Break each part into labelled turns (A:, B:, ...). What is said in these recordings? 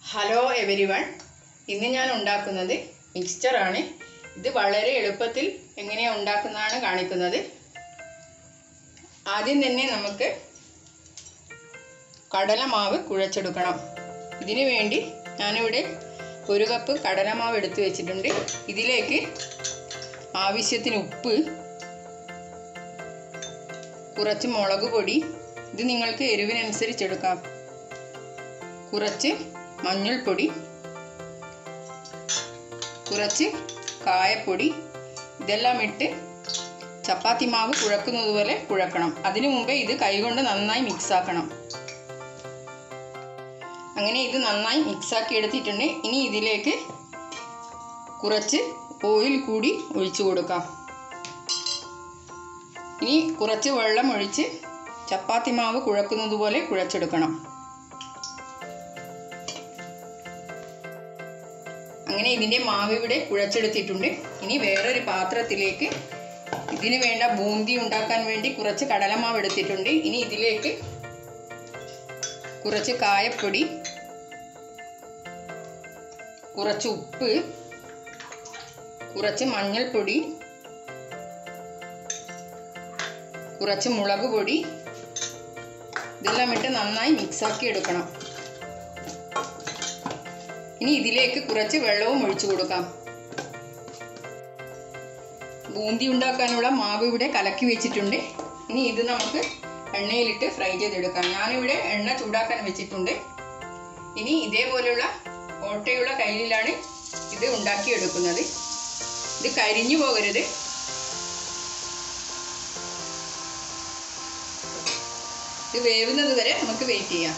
A: hello every one ഇന്ന് ഞാൻ ഉണ്ടാക്കുന്നത് മിക്സ്ചറാണ് ഇത് വളരെ എളുപ്പത്തിൽ എങ്ങനെയാണ് ഉണ്ടാക്കുന്നതാണ് കാണിക്കുന്നത് ആദ്യം തന്നെ നമുക്ക് കടലമാവ് കുഴച്ചെടുക്കണം ഇതിനു വേണ്ടി ഞാനിവിടെ ഒരു കപ്പ് കടലമാവ് എടുത്തു വെച്ചിട്ടുണ്ട് ഇതിലേക്ക് ആവശ്യത്തിന് ഉപ്പ് കുറച്ച് മുളക് പൊടി ഇത് നിങ്ങൾക്ക് എരിവിനനുസരിച്ചെടുക്കാം കുറച്ച് മഞ്ഞൾപ്പൊടി കുറച്ച് കായപ്പൊടി ഇതെല്ലാം ഇട്ട് ചപ്പാത്തി മാവ് കുഴക്കുന്നത് പോലെ കുഴക്കണം അതിനു മുമ്പേ ഇത് കൈകൊണ്ട് നന്നായി മിക്സ് ആക്കണം അങ്ങനെ ഇത് നന്നായി മിക്സാക്കി എടുത്തിട്ടുണ്ട് ഇനി ഇതിലേക്ക് കുറച്ച് ഓയിൽ കൂടി ഒഴിച്ചു കൊടുക്കാം ഇനി കുറച്ച് വെള്ളം ഒഴിച്ച് ചപ്പാത്തി മാവ് കുഴക്കുന്നത് പോലെ കുഴച്ചെടുക്കണം അങ്ങനെ ഇതിൻ്റെ മാവ് ഇവിടെ കുഴച്ചെടുത്തിട്ടുണ്ട് ഇനി വേറൊരു പാത്രത്തിലേക്ക് ഇതിന് വേണ്ട ബൂന്തി ഉണ്ടാക്കാൻ വേണ്ടി കുറച്ച് കടലമാവ് എടുത്തിട്ടുണ്ട് ഇനി ഇതിലേക്ക് കുറച്ച് കായപ്പൊടി കുറച്ച് ഉപ്പ് കുറച്ച് മഞ്ഞൾപ്പൊടി കുറച്ച് മുളക് പൊടി ഇതെല്ലാം ഇട്ട് നന്നായി മിക്സാക്കി എടുക്കണം ഇനി ഇതിലേക്ക് കുറച്ച് വെള്ളവും ഒഴിച്ചു കൊടുക്കാം ബൂന്തി ഉണ്ടാക്കാനുള്ള മാവ് ഇവിടെ കലക്കി വെച്ചിട്ടുണ്ട് ഇനി ഇത് നമുക്ക് എണ്ണയിലിട്ട് ഫ്രൈ ചെയ്തെടുക്കാം ഞാനിവിടെ എണ്ണ ചൂടാക്കാൻ വെച്ചിട്ടുണ്ട് ഇനി ഇതേപോലെയുള്ള ഓട്ടയുള്ള കയ്യിലാണ് ഇത് ഉണ്ടാക്കിയെടുക്കുന്നത് ഇത് കരിഞ്ഞു പോകരുത് ഇത് വേവുന്നത് വരെ നമുക്ക് വെയിറ്റ് ചെയ്യാം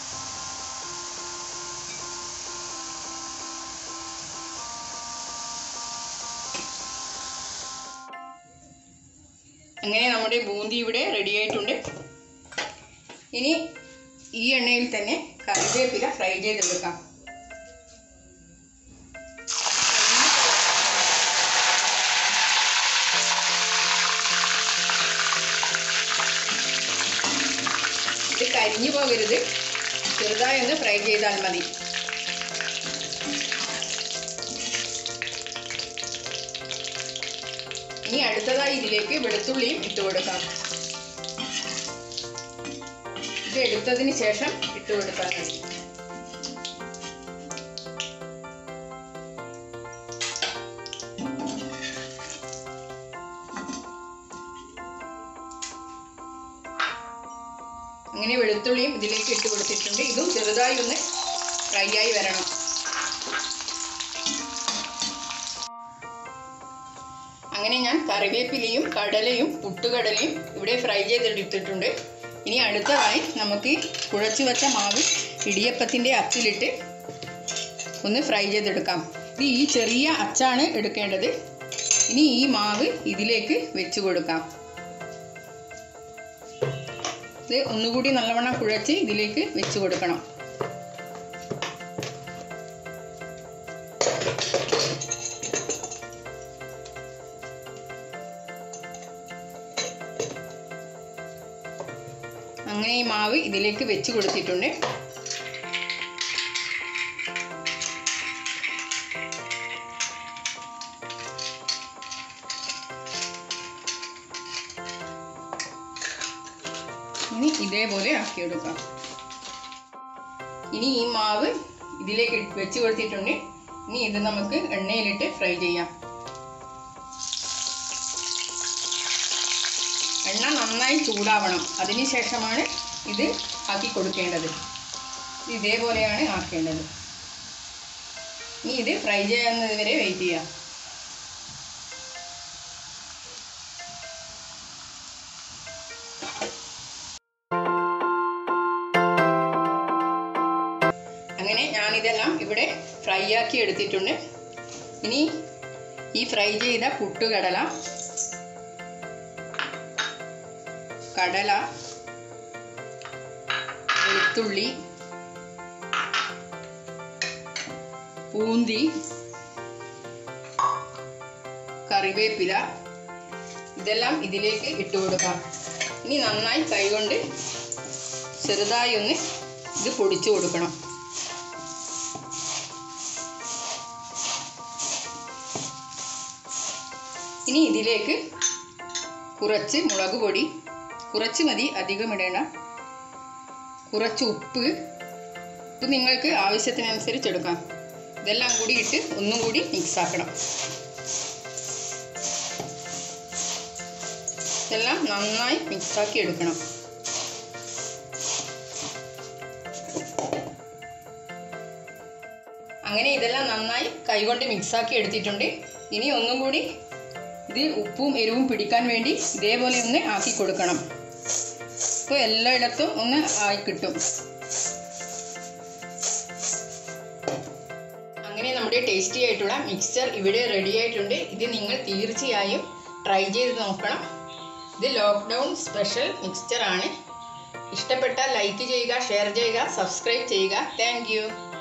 A: അങ്ങനെ നമ്മുടെ ബൂന്തി ഇവിടെ റെഡി ആയിട്ടുണ്ട് ഇനി ഈ എണ്ണയിൽ തന്നെ കറിവേപ്പില ഫ്രൈ ചെയ്തെടുക്കാം ഇത് കരിഞ്ഞു പോകരുത് ചെറുതായി ഒന്ന് ഫ്രൈ ചെയ്താൽ മതി ഇനി അടുത്തതായി ഇതിലേക്ക് വെളുത്തുള്ളിയും ഇട്ട് കൊടുക്കാം ഇത് എടുത്തതിന് ശേഷം ഇട്ട് കൊടുത്താൽ മതി അങ്ങനെ വെളുത്തുള്ളിയും ഇതിലേക്ക് ഇട്ട് കൊടുത്തിട്ടുണ്ട് ഇതും ചെറുതായി ഒന്ന് ഫ്രൈ ആയി വരണം അങ്ങനെ ഞാൻ കറിവേപ്പിലയും കടലയും പുട്ടുകടലയും ഇവിടെ ഫ്രൈ ചെയ്തെടുത്തിട്ടുണ്ട് ഇനി അടുത്തതായി നമുക്ക് കുഴച്ചു വെച്ച മാവ് ഇടിയപ്പത്തിൻ്റെ അച്ചിലിട്ട് ഒന്ന് ഫ്രൈ ചെയ്തെടുക്കാം ഇത് ഈ ചെറിയ അച്ചാണ് എടുക്കേണ്ടത് ഇനി ഈ മാവ് ഇതിലേക്ക് വെച്ച് കൊടുക്കാം ഇത് ഒന്നുകൂടി നല്ലവണ്ണം കുഴച്ച് ഇതിലേക്ക് വെച്ച് കൊടുക്കണം അങ്ങനെ ഈ മാവ് ഇതിലേക്ക് വെച്ച് കൊടുത്തിട്ടുണ്ട് ഇനി ഇതേപോലെ ആക്കിയെടുക്കാം ഇനി ഈ മാവ് ഇതിലേക്ക് വെച്ച് കൊടുത്തിട്ടുണ്ട് ഇനി ഇത് നമുക്ക് എണ്ണയിലിട്ട് ഫ്രൈ ചെയ്യാം എണ്ണ നന്നായി ചൂടാവണം അതിനുശേഷമാണ് ഇത് ആക്കി കൊടുക്കേണ്ടത് ഇതേപോലെയാണ് ആക്കേണ്ടത് ഇനി ഇത് ഫ്രൈ ചെയ്യുന്നത് വരെ വെയിറ്റ് ചെയ്യാം അങ്ങനെ ഞാനിതെല്ലാം ഇവിടെ ഫ്രൈ ആക്കി എടുത്തിട്ടുണ്ട് ഇനി ഈ ഫ്രൈ ചെയ്ത പുട്ടുകടല കടല വെളുത്തുള്ളി പൂന്തി കറിവേപ്പില ഇതെല്ലാം ഇതിലേക്ക് ഇട്ട് കൊടുക്കാം ഇനി നന്നായി കൈകൊണ്ട് ചെറുതായി ഒന്ന് ഇത് പൊടിച്ചു കൊടുക്കണം ഇനി ഇതിലേക്ക് കുറച്ച് മുളക് പൊടി കുറച്ച് മതി അധികം ഇടേണ്ട കുറച്ച് ഉപ്പ് ഉപ്പ് നിങ്ങൾക്ക് ആവശ്യത്തിനനുസരിച്ച് എടുക്കാം ഇതെല്ലാം കൂടി ഇട്ട് ഒന്നും കൂടി മിക്സ് ആക്കണം ഇതെല്ലാം നന്നായി മിക്സാക്കി എടുക്കണം അങ്ങനെ ഇതെല്ലാം നന്നായി കൈകൊണ്ട് മിക്സാക്കി എടുത്തിട്ടുണ്ട് ഇനി ഒന്നും കൂടി ഇത് ഉപ്പും എരിവും പിടിക്കാൻ വേണ്ടി ഇതേപോലെ ഒന്ന് ആക്കി കൊടുക്കണം അപ്പോൾ എല്ലായിടത്തും ഒന്ന് ആയി കിട്ടും അങ്ങനെ നമ്മുടെ ടേസ്റ്റി ആയിട്ടുള്ള മിക്സ്ചർ ഇവിടെ റെഡി ആയിട്ടുണ്ട് ഇത് നിങ്ങൾ തീർച്ചയായും ട്രൈ ചെയ്ത് നോക്കണം ഇത് ലോക്ക്ഡൗൺ സ്പെഷ്യൽ മിക്സ്ചർ ആണ് ഇഷ്ടപ്പെട്ടാൽ ലൈക്ക് ചെയ്യുക ഷെയർ ചെയ്യുക സബ്സ്ക്രൈബ് ചെയ്യുക താങ്ക്